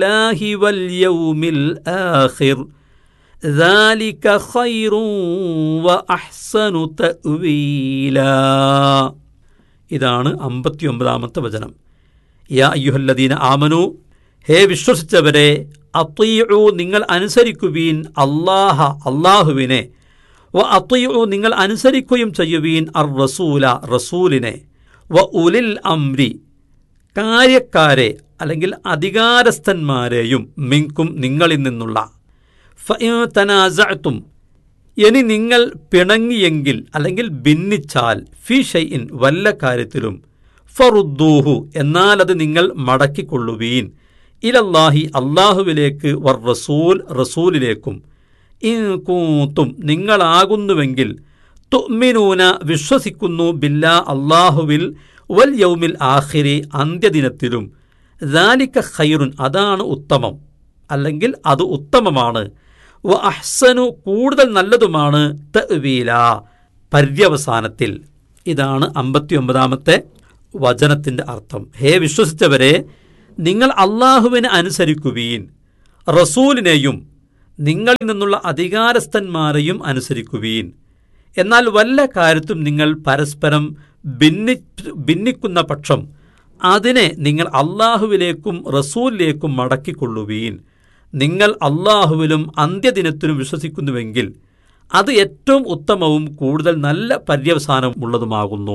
الله واليوم الآخر ذلك خير وأحسن تأويلا ഇതാണ് അമ്പത്തിയൊമ്പതാമത്തെ വചനം യാ അയ്യുഹല്ലദീന ആമനു ഹേ വിശ്വസിച്ചവരെ അത്തീഉ നിങ്ങൾ അനുസരിക്കുവീൻ അല്ലാഹ അള്ളാഹുവിനെ വ അത്തീഉ നിങ്ങൾ അനുസരിക്കുകയും ചെയ്യുവീൻ അർ റസൂല റസൂലിനെ വ ഉലിൽ അംരി കാര്യക്കാരെ അല്ലെങ്കിൽ അധികാരസ്ഥന്മാരെയും മിങ്കും നിങ്ങളിൽ നിന്നുള്ള ഫഇൻ തനാസഅതും ഇനി നിങ്ങൾ പിണങ്ങിയെങ്കിൽ അല്ലെങ്കിൽ ഭിന്നിച്ചാൽ ഫി ഷൈഇൻ വല്ല കാര്യത്തിലും ഫറുദ്ദൂഹു എന്നാൽ അത് നിങ്ങൾ മടക്കിക്കൊള്ളുവീൻ ഇലല്ലാഹി അള്ളാഹുവിലേക്ക് വർ റസൂൽ റസൂലിലേക്കും ഇൻ കൂത്തും നിങ്ങളാകുന്നുവെങ്കിൽ തുഅ്മിനൂന വിശ്വസിക്കുന്നു ബില്ലാ അള്ളാഹുവിൽ വൽ യൗമിൽ ആഖിരി അന്ത്യദിനത്തിലും ദാലിക ഖൈറുൻ അതാണ് ഉത്തമം അല്ലെങ്കിൽ അത് ഉത്തമമാണ് വ അഹ്സനു കൂടുതൽ നല്ലതുമാണ് തഅ്വീല പര്യവസാനത്തിൽ ഇതാണ് അമ്പത്തിയൊമ്പതാമത്തെ വചനത്തിൻ്റെ അർത്ഥം ഹേ വിശ്വസിച്ചവരെ നിങ്ങൾ അള്ളാഹുവിനെ അനുസരിക്കുവീൻ റസൂലിനെയും നിങ്ങളിൽ നിന്നുള്ള അധികാരസ്ഥന്മാരെയും അനുസരിക്കുവീൻ എന്നാൽ വല്ല കാര്യത്തും നിങ്ങൾ പരസ്പരം ഭിന്നി ഭിന്നിക്കുന്ന പക്ഷം അതിനെ നിങ്ങൾ അള്ളാഹുവിലേക്കും റസൂലിലേക്കും മടക്കിക്കൊള്ളുവീൻ നിങ്ങൾ അള്ളാഹുവിലും അന്ത്യദിനത്തിലും വിശ്വസിക്കുന്നുവെങ്കിൽ അത് ഏറ്റവും ഉത്തമവും കൂടുതൽ നല്ല പര്യവസാനമുള്ളതുമാകുന്നു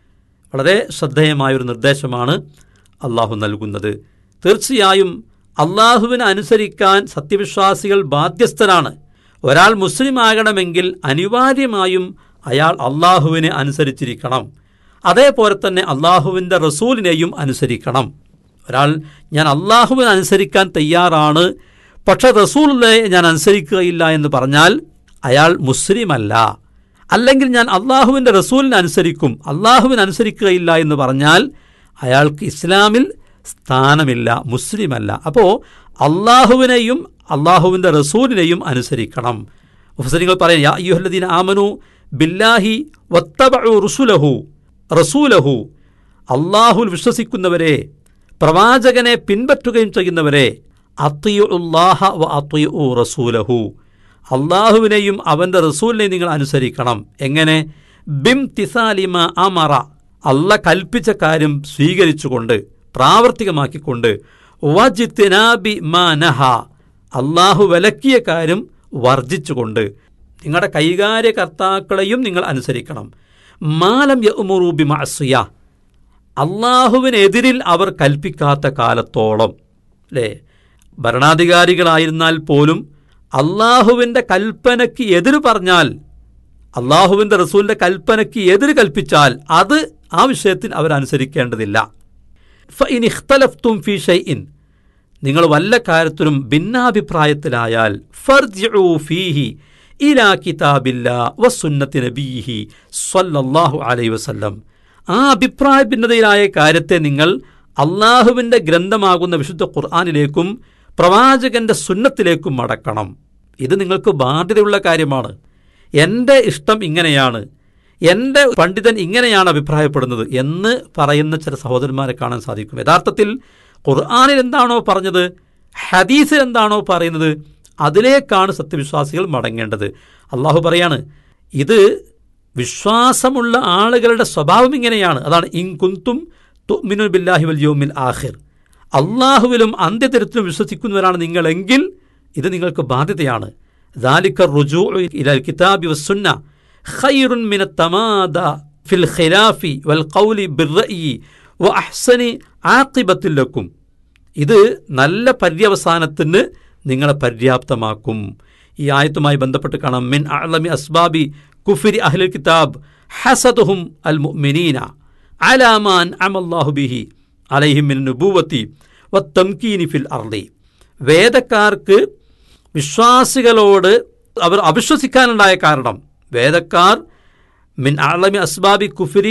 വളരെ ശ്രദ്ധേയമായൊരു നിർദ്ദേശമാണ് അള്ളാഹു നൽകുന്നത് തീർച്ചയായും അള്ളാഹുവിനെ അനുസരിക്കാൻ സത്യവിശ്വാസികൾ ബാധ്യസ്ഥരാണ് ഒരാൾ മുസ്ലിം ആകണമെങ്കിൽ അനിവാര്യമായും അയാൾ അള്ളാഹുവിനെ അനുസരിച്ചിരിക്കണം അതേപോലെ തന്നെ അള്ളാഹുവിൻ്റെ റസൂലിനെയും അനുസരിക്കണം ഒരാൾ ഞാൻ അള്ളാഹുവിനെ അനുസരിക്കാൻ തയ്യാറാണ് പക്ഷെ റസൂലിനെ ഞാൻ അനുസരിക്കുകയില്ല എന്ന് പറഞ്ഞാൽ അയാൾ മുസ്ലിമല്ല അല്ലെങ്കിൽ ഞാൻ അള്ളാഹുവിൻ്റെ റസൂലിനെ അനുസരിക്കും അള്ളാഹുവിനെ അനുസരിക്കുകയില്ല എന്ന് പറഞ്ഞാൽ അയാൾക്ക് ഇസ്ലാമിൽ സ്ഥാനമില്ല മുസ്ലിമല്ല അപ്പോൾ അള്ളാഹുവിനെയും അള്ളാഹുവിൻ്റെ റസൂലിനെയും അനുസരിക്കണം മുഫസരിങ്ങൾ പറയാം യാ അയ്യുഹല്ലദീന ആമനു ബില്ലാഹി വത്തബഉ റുസുലഹു റസൂലഹു അള്ളാഹുൽ വിശ്വസിക്കുന്നവരെ പ്രവാചകനെ പിൻപറ്റുകയും ചെയ്യുന്നവരെ അത്തിയുല്ലാഹ വ അത്തിയു റസൂലഹു അള്ളാഹുവിനെയും അവൻ്റെ റസൂലിനെയും നിങ്ങൾ അനുസരിക്കണം എങ്ങനെ ബിം തിസാലിമ അമറ അല്ല കൽപ്പിച്ച കാര്യം സ്വീകരിച്ചുകൊണ്ട് പ്രാവർത്തികമാക്കിക്കൊണ്ട് വജിത്തിനാബി മാനഹ അള്ളാഹു വിലക്കിയ കാര്യം വർജിച്ചുകൊണ്ട് നിങ്ങളുടെ കൈകാര്യകർത്താക്കളെയും നിങ്ങൾ അനുസരിക്കണം മാലം യമുറൂബി മാസിയ അള്ളാഹുവിനെതിരിൽ അവർ കൽപ്പിക്കാത്ത കാലത്തോളം അല്ലേ ഭരണാധികാരികളായിരുന്നാൽ പോലും അള്ളാഹുവിൻ്റെ കൽപ്പനയ്ക്ക് എതിര് പറഞ്ഞാൽ അള്ളാഹുവിൻ്റെ റസൂലിൻ്റെ കൽപ്പനയ്ക്ക് എതിര് കൽപ്പിച്ചാൽ അത് ആ വിഷയത്തിൽ അവരനുസരിക്കേണ്ടതില്ല ഫഇൻ ഇഖ്തലഫ്തും ഫി ഷൈഇൻ നിങ്ങൾ വല്ല കാര്യത്തിലും ഭിന്നാഭിപ്രായത്തിലായാൽ ഫർജിഉ ഫീഹി ഇലാ കിതാബില്ല വസുന്നത്തി നബീഹി സ്വല്ലല്ലാഹു അലൈഹി വസല്ലം ആ അഭിപ്രായ ഭിന്നതയിലായ കാര്യത്തെ നിങ്ങൾ അള്ളാഹുവിൻ്റെ ഗ്രന്ഥമാകുന്ന വിശുദ്ധ ഖുർആാനിലേക്കും പ്രവാചകന്റെ സുന്നത്തിലേക്കും മടക്കണം ഇത് നിങ്ങൾക്ക് ബാധ്യതയുള്ള കാര്യമാണ് എൻ്റെ ഇഷ്ടം ഇങ്ങനെയാണ് എൻ്റെ പണ്ഡിതൻ ഇങ്ങനെയാണ് അഭിപ്രായപ്പെടുന്നത് എന്ന് പറയുന്ന ചില സഹോദരന്മാരെ കാണാൻ സാധിക്കും യഥാർത്ഥത്തിൽ ഖുർആാനിൽ എന്താണോ പറഞ്ഞത് ഹദീസിൽ എന്താണോ പറയുന്നത് അതിലേക്കാണ് സത്യവിശ്വാസികൾ മടങ്ങേണ്ടത് അള്ളാഹു പറയാണ് ഇത് വിശ്വാസമുള്ള ആളുകളുടെ സ്വഭാവം ഇങ്ങനെയാണ് അതാണ് ഇൻ കുന്തും തുമിനു ബില്ലാഹി വൽ യൗമിൽ ആഖിർ അള്ളാഹുവിലും അന്ത്യതരത്തിലും വിശ്വസിക്കുന്നവരാണ് നിങ്ങളെങ്കിൽ ഇത് നിങ്ങൾക്ക് ബാധ്യതയാണ് ذلك الرجوع إلى الكتاب والسنة خير من التمادى في الخلاف والقول بالرأي وأحسن عاقبة لكم ഇത് നല്ല പര്യവസാനത്തിന് നിങ്ങളെ പര്യാപ്തമാക്കും ഈ ആയത്തുമായി ബന്ധപ്പെട്ട് കാണാം മിൻ അലമി അസ്ബാബി കുഫിരി അഹ്ലുൽ കിതാബ് ഹസദുഹും അൽ മുഅ്മിനീന അലാമാൻ അമല്ലാഹു ബിഹി അലൈഹിം മിൻ നുബൂവത്തി വത്തംകീനി ഫിൽ അർളി വേദക്കാർക്ക് വിശ്വാസികളോട് അവർ അവിശ്വസിക്കാനുണ്ടായ കാരണം വേദക്കാർ മിൻ അലമി അസ്ബാബി കുഫിരി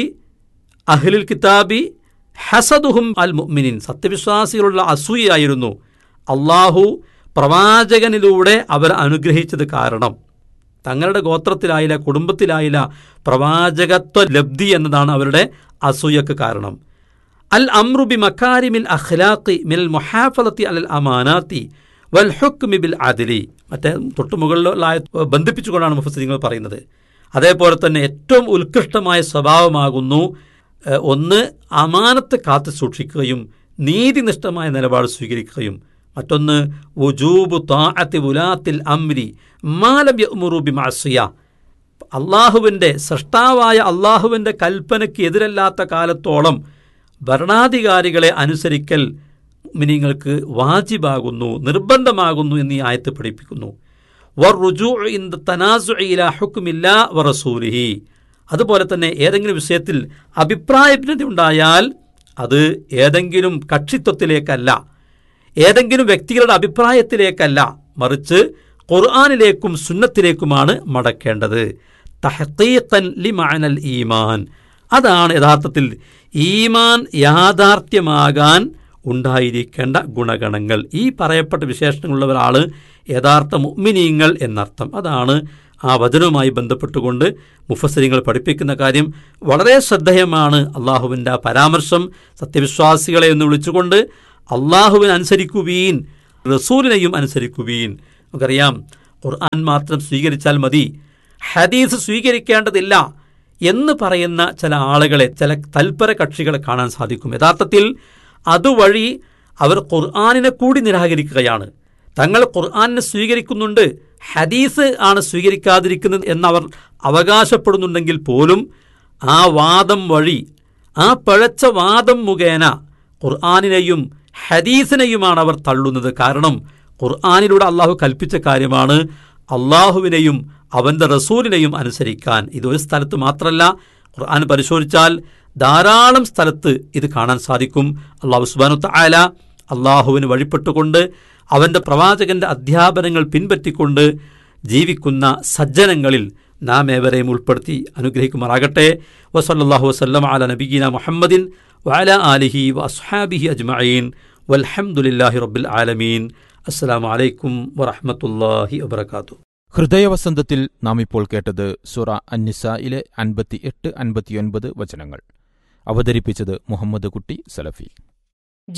അഹ്ലുൽ കിതാബി ഹസദുഹും അൽ മുഅ്മിനിൻ സത്യവിശ്വാസികളുള്ള അസൂയായിരുന്നു അള്ളാഹു പ്രവാചകനിലൂടെ അവർ അനുഗ്രഹിച്ചത് കാരണം തങ്ങളുടെ ഗോത്രത്തിലായില്ല കുടുംബത്തിലായില്ല പ്രവാചകത്വ ലബ്ധി എന്നതാണ് അവരുടെ അസൂയക്ക് കാരണം അൽ അമ്രുബി മക്കാരിമിൽ അഖ്ലാഖി മിൽ മുഹാഫലത്തി അൽ അമാനാത്തി വൽ ഹുക്മി ബിൽ ആദിലി മറ്റേ തൊട്ടുമുകളിലായ ബന്ധിപ്പിച്ചുകൊണ്ടാണ് മുഫസിങ്ങൾ പറയുന്നത് അതേപോലെ തന്നെ ഏറ്റവും ഉത്കൃഷ്ടമായ സ്വഭാവമാകുന്നു ഏഹ്, ഒന്ന് അമാനത്ത് കാത്തു സൂക്ഷിക്കുകയും നീതിനിഷ്ഠമായ നിലപാട് സ്വീകരിക്കുകയും മറ്റൊന്ന് വുജൂബു താഅത്തി വുലാത്തിൽ അംരി മാലം യഅ്മുറു ബിമഅസിയ അള്ളാഹുവിൻ്റെ സൃഷ്ടാവായ അള്ളാഹുവിൻ്റെ കൽപ്പനയ്ക്ക് എതിരല്ലാത്ത കാലത്തോളം ഭരണാധികാരികളെ അനുസരിക്കൽ മിനിങ്ങൾക്ക് വാജിബാകുന്നു നിർബന്ധമാകുന്നു എന്നീ ആയത്ത് പഠിപ്പിക്കുന്നു വറുജൂ ഇൻ തനാസുഇല ഹുക്കുമില്ല വറസൂലിഹി അതുപോലെ തന്നെ ഏതെങ്കിലും വിഷയത്തിൽ അഭിപ്രായ ഭിന്നത ഉണ്ടായാൽ അത് ഏതെങ്കിലും കക്ഷിത്വത്തിലേക്കല്ല ഏതെങ്കിലും വ്യക്തികളുടെ അഭിപ്രായത്തിലേക്കല്ല മറിച്ച് ഖുർആാനിലേക്കും സുന്നത്തിലേക്കുമാണ് മടക്കേണ്ടത് തഹത്തീഖൻ ലി മഅനൽ ഈമാൻ അതാണ് യഥാർത്ഥത്തിൽ ഈമാൻ യാഥാർത്ഥ്യമാകാൻ ഉണ്ടായിരിക്കേണ്ട ഗുണഗണങ്ങൾ ഈ പറയപ്പെട്ട വിശേഷണങ്ങളുള്ള ഒരാൾ യഥാർത്ഥ മുഅ്മിനീങ്ങൾ എന്നർത്ഥം അതാണ് ആ വചനവുമായി ബന്ധപ്പെട്ടുകൊണ്ട് മുഫസരിങ്ങൾ പഠിപ്പിക്കുന്ന കാര്യം വളരെ ശ്രദ്ധേയമാണ് അള്ളാഹുവിൻ്റെ ആ പരാമർശം സത്യവിശ്വാസികളെ എന്ന് വിളിച്ചുകൊണ്ട് അള്ളാഹുവിനെ അനുസരിക്കുവീൻ റസൂലിനെയും അനുസരിക്കുവീൻ നമുക്കറിയാം ഖുർആൻ മാത്രം സ്വീകരിച്ചാൽ മതി ഹദീസ് സ്വീകരിക്കേണ്ടതില്ല എന്ന് പറയുന്ന ചില ആളുകളെ ചില തൽപര കക്ഷികളെ കാണാൻ സാധിക്കും യഥാർത്ഥത്തിൽ അതുവഴി അവർ ഖുർആാനിനെ കൂടി നിരാകരിക്കുകയാണ് തങ്ങൾ ഖുർആാനിനെ സ്വീകരിക്കുന്നുണ്ട് ഹദീസ് ആണ് സ്വീകരിക്കാതിരിക്കുന്നത് എന്നവർ അവകാശപ്പെടുന്നുണ്ടെങ്കിൽ പോലും ആ വാദം വഴി ആ പഴച്ച വാദം മുഖേന ഖുർആാനിനെയും ഹദീസിനെയുമാണ് അവർ തള്ളുന്നത് കാരണം ഖുർആാനിലൂടെ അള്ളാഹു കൽപ്പിച്ച കാര്യമാണ് അള്ളാഹുവിനെയും അവൻ്റെ റസൂലിനെയും അനുസരിക്കാൻ ഇതൊരു സ്ഥലത്ത് മാത്രമല്ല ഖുർആൻ പരിശോധിച്ചാൽ ധാരാളം സ്ഥലത്ത് ഇത് കാണാൻ സാധിക്കും അള്ളാഹു സുബാനു തായാല അള്ളാഹുവിന് വഴിപ്പെട്ടുകൊണ്ട് അവൻ്റെ പ്രവാചകന്റെ അധ്യാപനങ്ങൾ പിൻപറ്റിക്കൊണ്ട് ജീവിക്കുന്ന സജ്ജനങ്ങളിൽ നാം ഏവരെയും ഉൾപ്പെടുത്തി അനുഗ്രഹിക്കുമാറാകട്ടെ വസല്ലാഹു വസ്ലം അല നബീന മുഹമ്മദിൻ വഅല ആലിഹി വ അസ്ഹാബിഹി അജ്മഈൻ വൽഹംദുലില്ലാഹി റബ്ബിൽ ആലമീൻ അസ്സലാമു അലൈക്കും വറഹ്മത്തുള്ളാഹി വബറകാതുഹു ഹൃദയവസന്തത്തിൽ നാം ഇപ്പോൾ കേട്ടത് സുറ അന്നിസയിലെ അൻപത്തി എട്ട് അൻപത്തിയൊൻപത് വചനങ്ങൾ അവതരിപ്പിച്ചത് മുഹമ്മദ് കുട്ടി സലഫി